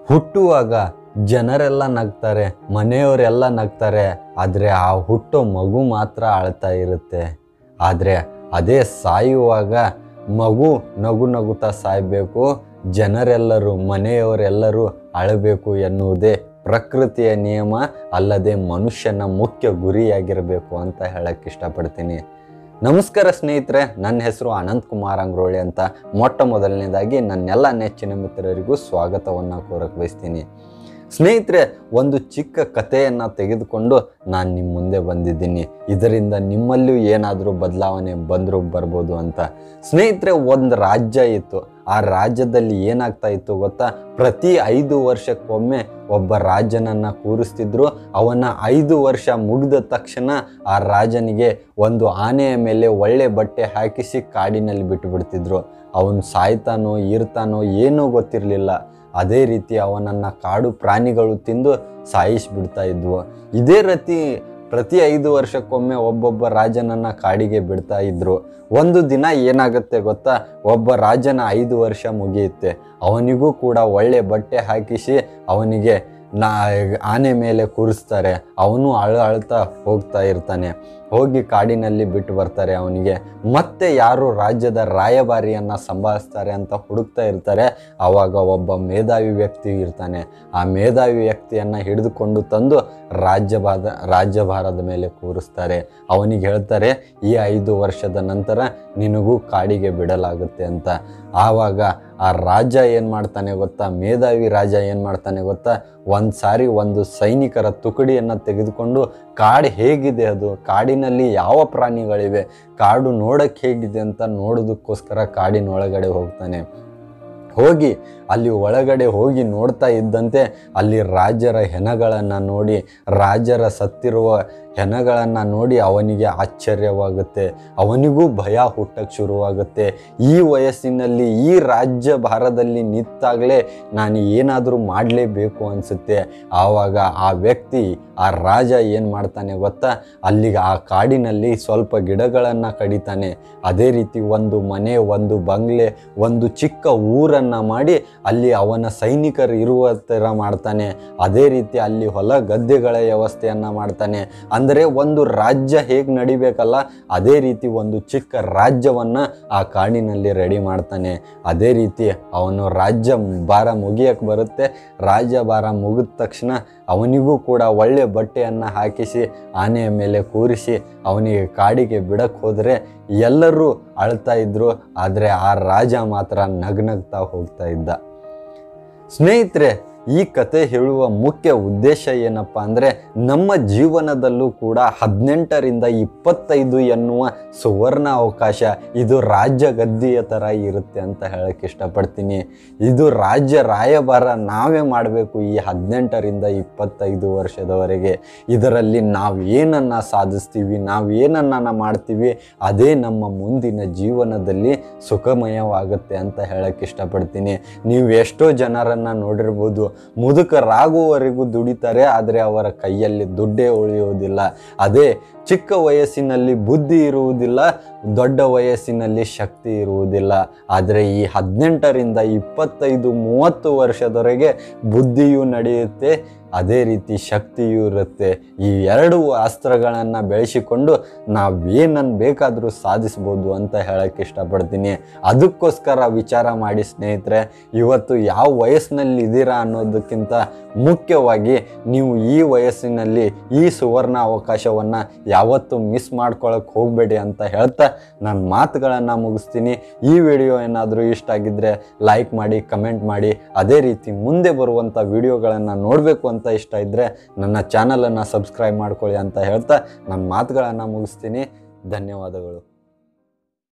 ಹುಟ್ಟುವಾಗ ಜನರೆಲ್ಲ ನಗ್ತಾರೆ ಮನೆಯವರೆಲ್ಲ ನಗ್ತಾರೆ ಆದರೆ ಆ ಹುಟ್ಟೋ ಮಗು ಮಾತ್ರ ಅಳ್ತಾ ಇರುತ್ತೆ ಆದರೆ ಅದೇ ಸಾಯುವಾಗ ಮಗು ನಗು ನಗುತ್ತಾ ಸಾಯಬೇಕು ಜನರೆಲ್ಲರೂ ಮನೆಯವರೆಲ್ಲರೂ ಅಳಬೇಕು ಎನ್ನುವುದೇ ಪ್ರಕೃತಿಯ ನಿಯಮ ಅಲ್ಲದೆ ಮನುಷ್ಯನ ಮುಖ್ಯ ಗುರಿಯಾಗಿರಬೇಕು ಅಂತ ಹೇಳಕ್ಕೆ ಇಷ್ಟಪಡ್ತೀನಿ ನಮಸ್ಕಾರ ಸ್ನೇಹಿತರೆ ನನ್ನ ಹೆಸರು ಅನಂತ್ ಕುಮಾರ್ ಅಂಗ್ರೋಳಿ ಅಂತ ಮೊಟ್ಟ ಮೊದಲನೇದಾಗಿ ನನ್ನೆಲ್ಲ ನೆಚ್ಚಿನ ಮಿತ್ರರಿಗೂ ಸ್ವಾಗತವನ್ನು ಕೋರಕ್ಕೆ ಬಯಸ್ತೀನಿ ಸ್ನೇಹಿತರೆ ಒಂದು ಚಿಕ್ಕ ಕಥೆಯನ್ನು ತೆಗೆದುಕೊಂಡು ನಾನು ನಿಮ್ಮ ಮುಂದೆ ಬಂದಿದ್ದೀನಿ ಇದರಿಂದ ನಿಮ್ಮಲ್ಲಿಯೂ ಏನಾದರೂ ಬದಲಾವಣೆ ಬಂದರೂ ಬರ್ಬೋದು ಅಂತ ಸ್ನೇಹಿತರೆ ಒಂದು ರಾಜ್ಯ ಇತ್ತು ಆ ರಾಜ್ಯದಲ್ಲಿ ಏನಾಗ್ತಾ ಇತ್ತು ಗೊತ್ತಾ ಪ್ರತಿ ಐದು ವರ್ಷಕ್ಕೊಮ್ಮೆ ಒಬ್ಬ ರಾಜನನ್ನು ಕೂರಿಸ್ತಿದ್ರು ಅವನ ಐದು ವರ್ಷ ಮುಗಿದ ತಕ್ಷಣ ಆ ರಾಜನಿಗೆ ಒಂದು ಆನೆಯ ಮೇಲೆ ಒಳ್ಳೆ ಬಟ್ಟೆ ಹಾಕಿಸಿ ಕಾಡಿನಲ್ಲಿ ಬಿಟ್ಟು ಬಿಡ್ತಿದ್ರು ಅವನು ಸಾಯ್ತಾನೋ ಇರ್ತಾನೋ ಏನೂ ಗೊತ್ತಿರಲಿಲ್ಲ ಅದೇ ರೀತಿ ಅವನನ್ನು ಕಾಡು ಪ್ರಾಣಿಗಳು ತಿಂದು ಸಾಯಿಸಿಬಿಡ್ತಾ ಇದ್ವು ಇದೇ ರೀತಿ ಪ್ರತಿ ಐದು ವರ್ಷಕ್ಕೊಮ್ಮೆ ಒಬ್ಬೊಬ್ಬ ರಾಜನನ್ನು ಕಾಡಿಗೆ ಬಿಡ್ತಾ ಇದ್ರು ಒಂದು ದಿನ ಏನಾಗುತ್ತೆ ಗೊತ್ತಾ ಒಬ್ಬ ರಾಜನ ಐದು ವರ್ಷ ಮುಗಿಯುತ್ತೆ ಅವನಿಗೂ ಕೂಡ ಒಳ್ಳೆ ಬಟ್ಟೆ ಹಾಕಿಸಿ ಅವನಿಗೆ ನಾ ಆನೆ ಮೇಲೆ ಕೂರಿಸ್ತಾರೆ ಅವನು ಅಳ ಅಳ್ತಾ ಹೋಗ್ತಾ ಇರ್ತಾನೆ ಹೋಗಿ ಕಾಡಿನಲ್ಲಿ ಬಿಟ್ಟು ಬರ್ತಾರೆ ಅವನಿಗೆ ಮತ್ತೆ ಯಾರು ರಾಜ್ಯದ ರಾಯಭಾರಿಯನ್ನು ಸಂಭಾಳಿಸ್ತಾರೆ ಅಂತ ಹುಡುಕ್ತಾ ಇರ್ತಾರೆ ಆವಾಗ ಒಬ್ಬ ಮೇಧಾವಿ ವ್ಯಕ್ತಿ ಇರ್ತಾನೆ ಆ ಮೇಧಾವಿ ವ್ಯಕ್ತಿಯನ್ನು ಹಿಡಿದುಕೊಂಡು ತಂದು ರಾಜ್ಯಭಾರ ರಾಜ್ಯಭಾರದ ಮೇಲೆ ಕೂರಿಸ್ತಾರೆ ಅವನಿಗೆ ಹೇಳ್ತಾರೆ ಈ ಐದು ವರ್ಷದ ನಂತರ ನಿನಗೂ ಕಾಡಿಗೆ ಬಿಡಲಾಗುತ್ತೆ ಅಂತ ಆವಾಗ ಆ ರಾಜ ಏನು ಮಾಡ್ತಾನೆ ಗೊತ್ತಾ ಮೇಧಾವಿ ರಾಜ ಏನು ಮಾಡ್ತಾನೆ ಗೊತ್ತಾ ಒಂದು ಸಾರಿ ಒಂದು ಸೈನಿಕರ ತುಕಡಿಯನ್ನು ತೆಗೆದುಕೊಂಡು ಕಾಡು ಹೇಗಿದೆ ಅದು ಕಾಡಿನಲ್ಲಿ ಯಾವ ಪ್ರಾಣಿಗಳಿವೆ ಕಾಡು ನೋಡಕ್ಕೆ ಹೇಗಿದೆ ಅಂತ ನೋಡೋದಕ್ಕೋಸ್ಕರ ಕಾಡಿನ ಒಳಗಡೆ ಹೋಗ್ತಾನೆ ಹೋಗಿ ಅಲ್ಲಿ ಒಳಗಡೆ ಹೋಗಿ ನೋಡ್ತಾ ಇದ್ದಂತೆ ಅಲ್ಲಿ ರಾಜರ ಹೆಣಗಳನ್ನು ನೋಡಿ ರಾಜರ ಸತ್ತಿರುವ ಹೆಣಗಳನ್ನು ನೋಡಿ ಅವನಿಗೆ ಆಶ್ಚರ್ಯವಾಗುತ್ತೆ ಅವನಿಗೂ ಭಯ ಹುಟ್ಟಕ್ಕೆ ಶುರುವಾಗುತ್ತೆ ಈ ವಯಸ್ಸಿನಲ್ಲಿ ಈ ರಾಜ್ಯ ಭಾರದಲ್ಲಿ ನಿಂತಾಗಲೇ ನಾನು ಏನಾದರೂ ಮಾಡಲೇಬೇಕು ಅನಿಸುತ್ತೆ ಆವಾಗ ಆ ವ್ಯಕ್ತಿ ಆ ರಾಜ ಏನು ಮಾಡ್ತಾನೆ ಗೊತ್ತಾ ಅಲ್ಲಿಗೆ ಆ ಕಾಡಿನಲ್ಲಿ ಸ್ವಲ್ಪ ಗಿಡಗಳನ್ನು ಕಡಿತಾನೆ ಅದೇ ರೀತಿ ಒಂದು ಮನೆ ಒಂದು ಬಂಗ್ಲೆ ಒಂದು ಚಿಕ್ಕ ಊರನ್ನು ಮಾಡಿ ಅಲ್ಲಿ ಅವನ ಸೈನಿಕರು ಇರುವ ಥರ ಮಾಡ್ತಾನೆ ಅದೇ ರೀತಿ ಅಲ್ಲಿ ಹೊಲ ಗದ್ದೆಗಳ ವ್ಯವಸ್ಥೆಯನ್ನು ಮಾಡ್ತಾನೆ ಅಂದರೆ ಒಂದು ರಾಜ್ಯ ಹೇಗೆ ನಡಿಬೇಕಲ್ಲ ಅದೇ ರೀತಿ ಒಂದು ಚಿಕ್ಕ ರಾಜ್ಯವನ್ನು ಆ ಕಾಡಿನಲ್ಲಿ ರೆಡಿ ಮಾಡ್ತಾನೆ ಅದೇ ರೀತಿ ಅವನು ರಾಜ್ಯ ಭಾರ ಮುಗಿಯಕ್ಕೆ ಬರುತ್ತೆ ರಾಜ್ಯ ಭಾರ ಮುಗಿದ ತಕ್ಷಣ ಅವನಿಗೂ ಕೂಡ ಒಳ್ಳೆ ಬಟ್ಟೆಯನ್ನು ಹಾಕಿಸಿ ಆನೆಯ ಮೇಲೆ ಕೂರಿಸಿ ಅವನಿಗೆ ಕಾಡಿಗೆ ಬಿಡಕ್ಕೆ ಹೋದರೆ ಎಲ್ಲರೂ ಅಳ್ತಾ ಇದ್ರು ಆದರೆ ಆ ರಾಜ ಮಾತ್ರ ನಗ್ನಗ್ತಾ ಹೋಗ್ತಾ ಇದ್ದ ಸ್ನೇಹಿತರೆ ಈ ಕತೆ ಹೇಳುವ ಮುಖ್ಯ ಉದ್ದೇಶ ಏನಪ್ಪ ಅಂದರೆ ನಮ್ಮ ಜೀವನದಲ್ಲೂ ಕೂಡ ಹದಿನೆಂಟರಿಂದ ಇಪ್ಪತ್ತೈದು ಎನ್ನುವ ಸುವರ್ಣ ಅವಕಾಶ ಇದು ರಾಜ್ಯ ಗದ್ದಿಯ ಥರ ಇರುತ್ತೆ ಅಂತ ಹೇಳಕ್ಕೆ ಇಷ್ಟಪಡ್ತೀನಿ ಇದು ರಾಜ್ಯ ರಾಯಭಾರ ನಾವೇ ಮಾಡಬೇಕು ಈ ಹದಿನೆಂಟರಿಂದ ಇಪ್ಪತ್ತೈದು ವರ್ಷದವರೆಗೆ ಇದರಲ್ಲಿ ನಾವು ಏನನ್ನು ಸಾಧಿಸ್ತೀವಿ ನಾವು ಏನನ್ನು ಮಾಡ್ತೀವಿ ಅದೇ ನಮ್ಮ ಮುಂದಿನ ಜೀವನದಲ್ಲಿ ಸುಖಮಯವಾಗುತ್ತೆ ಅಂತ ಹೇಳಕ್ಕೆ ಇಷ್ಟಪಡ್ತೀನಿ ನೀವು ಎಷ್ಟೋ ಜನರನ್ನು ನೋಡಿರ್ಬೋದು ಮುದುಕರಾಗುವವರೆಗೂ ದುಡಿತಾರೆ ಆದರೆ ಅವರ ಕೈಯಲ್ಲಿ ದುಡ್ಡೇ ಉಳಿಯುವುದಿಲ್ಲ ಅದೇ ಚಿಕ್ಕ ವಯಸ್ಸಿನಲ್ಲಿ ಬುದ್ಧಿ ಇರುವುದಿಲ್ಲ ದೊಡ್ಡ ವಯಸ್ಸಿನಲ್ಲಿ ಶಕ್ತಿ ಇರುವುದಿಲ್ಲ ಆದರೆ ಈ ಹದಿನೆಂಟರಿಂದ ಇಪ್ಪತ್ತೈದು ಮೂವತ್ತು ವರ್ಷದವರೆಗೆ ಬುದ್ಧಿಯೂ ನಡೆಯುತ್ತೆ ಅದೇ ರೀತಿ ಶಕ್ತಿಯೂ ಇರುತ್ತೆ ಈ ಎರಡು ಅಸ್ತ್ರಗಳನ್ನು ಬೆಳೆಸಿಕೊಂಡು ನಾವೇನನ್ನು ಬೇಕಾದರೂ ಸಾಧಿಸ್ಬೋದು ಅಂತ ಹೇಳಕ್ಕೆ ಇಷ್ಟಪಡ್ತೀನಿ ಅದಕ್ಕೋಸ್ಕರ ವಿಚಾರ ಮಾಡಿ ಸ್ನೇಹಿತರೆ ಇವತ್ತು ಯಾವ ವಯಸ್ಸಿನಲ್ಲಿ ಇದ್ದೀರಾ ಅನ್ನೋದಕ್ಕಿಂತ ಮುಖ್ಯವಾಗಿ ನೀವು ಈ ವಯಸ್ಸಿನಲ್ಲಿ ಈ ಸುವರ್ಣ ಅವಕಾಶವನ್ನು ಯಾವತ್ತೂ ಮಿಸ್ ಮಾಡ್ಕೊಳಕ್ಕೆ ಹೋಗಬೇಡಿ ಅಂತ ಹೇಳ್ತಾ ನಾನು ಮಾತುಗಳನ್ನು ಮುಗಿಸ್ತೀನಿ ಈ ವಿಡಿಯೋ ಏನಾದರೂ ಇಷ್ಟ ಆಗಿದ್ದರೆ ಲೈಕ್ ಮಾಡಿ ಕಮೆಂಟ್ ಮಾಡಿ ಅದೇ ರೀತಿ ಮುಂದೆ ಬರುವಂಥ ವಿಡಿಯೋಗಳನ್ನು ನೋಡಬೇಕು ಅಂತ ಇಷ್ಟ ಇದ್ದರೆ ನನ್ನ ಚಾನಲನ್ನು ಸಬ್ಸ್ಕ್ರೈಬ್ ಮಾಡ್ಕೊಳ್ಳಿ ಅಂತ ಹೇಳ್ತಾ ನನ್ನ ಮಾತುಗಳನ್ನು ಮುಗಿಸ್ತೀನಿ ಧನ್ಯವಾದಗಳು